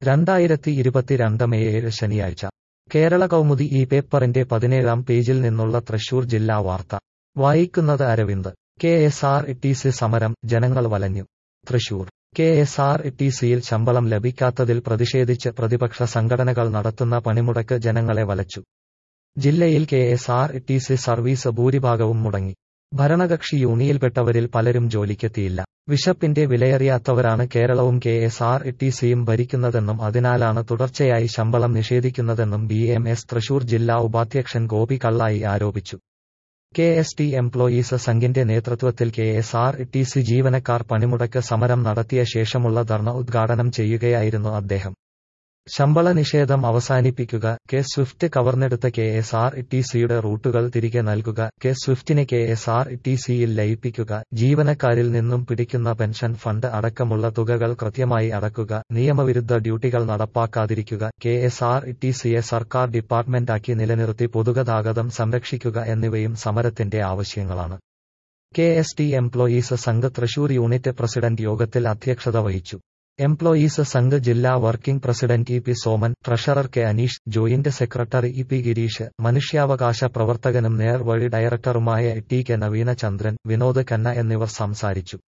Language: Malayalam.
രണ്ടായിരത്തി ഇരുപത്തിരണ്ട് മെയ് ഏഴ് ശനിയാഴ്ച കേരള കൗമുദി ഈ പേപ്പറിന്റെ പതിനേഴാം പേജിൽ നിന്നുള്ള തൃശൂർ ജില്ലാ വാർത്ത വായിക്കുന്നത് Aravind K S R T C സമരം ജനങ്ങൾ വലഞ്ഞു Thrissur K S R T സിയിൽ ശമ്പളം ലഭിക്കാത്തതിൽ പ്രതിഷേധിച്ച് പ്രതിപക്ഷ സംഘടനകൾ നടത്തുന്ന പണിമുടക്ക് ജനങ്ങളെ വലച്ചു ജില്ലയിൽ K S R T C service ഭൂരിഭാഗവും മുടങ്ങി ഭരണകക്ഷി യൂണിയനിൽപ്പെട്ടവരിൽ പലരും ജോലിക്കെത്തിയില്ല വിശപ്പിന്റെ വിലയറിയാത്തവരാണ് കേരളവും കെ എസ് ആർ ടി സിയും ഭരിക്കുന്നതെന്നും അതിനാലാണ് തുടർച്ചയായി ശമ്പളം നിഷേധിക്കുന്നതെന്നും ബി എം എസ് തൃശൂർ ജില്ലാ ഉപാധ്യക്ഷൻ ഗോപി കള്ളായി ആരോപിച്ചു കെ എസ് ടി എംപ്ലോയീസ് സംഘിന്റെ നേതൃത്വത്തിൽ K S R T C ജീവനക്കാർ പണിമുടക്ക് സമരം നടത്തിയ ശേഷമുള്ള ധർണ ഉദ്ഘാടനം ചെയ്യുകയായിരുന്നു അദ്ദേഹം ശമ്പള നിഷേധം അവസാനിപ്പിക്കുക കെ സ്വിഫ്റ്റ് കവർന്നെടുത്ത കെ എസ് ആർ ടി സിയുടെ റൂട്ടുകൾ തിരികെ നൽകുക കെ സ്വിഫ്റ്റിനെ കെ എസ് ആർ ടി സിയിൽ ലയിപ്പിക്കുക ജീവനക്കാരിൽ നിന്നും പിടിക്കുന്ന പെൻഷൻ ഫണ്ട് അടക്കമുള്ള തുകകൾ കൃത്യമായി അടക്കുക നിയമവിരുദ്ധ ഡ്യൂട്ടികൾ നടപ്പാക്കാതിരിക്കുക കെ എസ് ആർ ടി സിയെ സർക്കാർ ഡിപ്പാർട്ട്മെന്റാക്കി നിലനിർത്തി പൊതുഗതാഗതം സംരക്ഷിക്കുക എന്നിവയും സമരത്തിന്റെ ആവശ്യങ്ങളാണ് K S T employees Sangh Thrissur unit president യോഗത്തിൽ അധ്യക്ഷത വഹിച്ചു എംപ്ലോയീസ് സംഘ് ജില്ലാ working president E P Soman treasurer K Aneesh joint secretary E P Girish മനുഷ്യാവകാശ പ്രവർത്തകനും നേർവഴി ഡയറക്ടറുമായ ടി കെ നവീനചന്ദ്രൻ വിനോദ് കന്ന എന്നിവർ സംസാരിച്ചു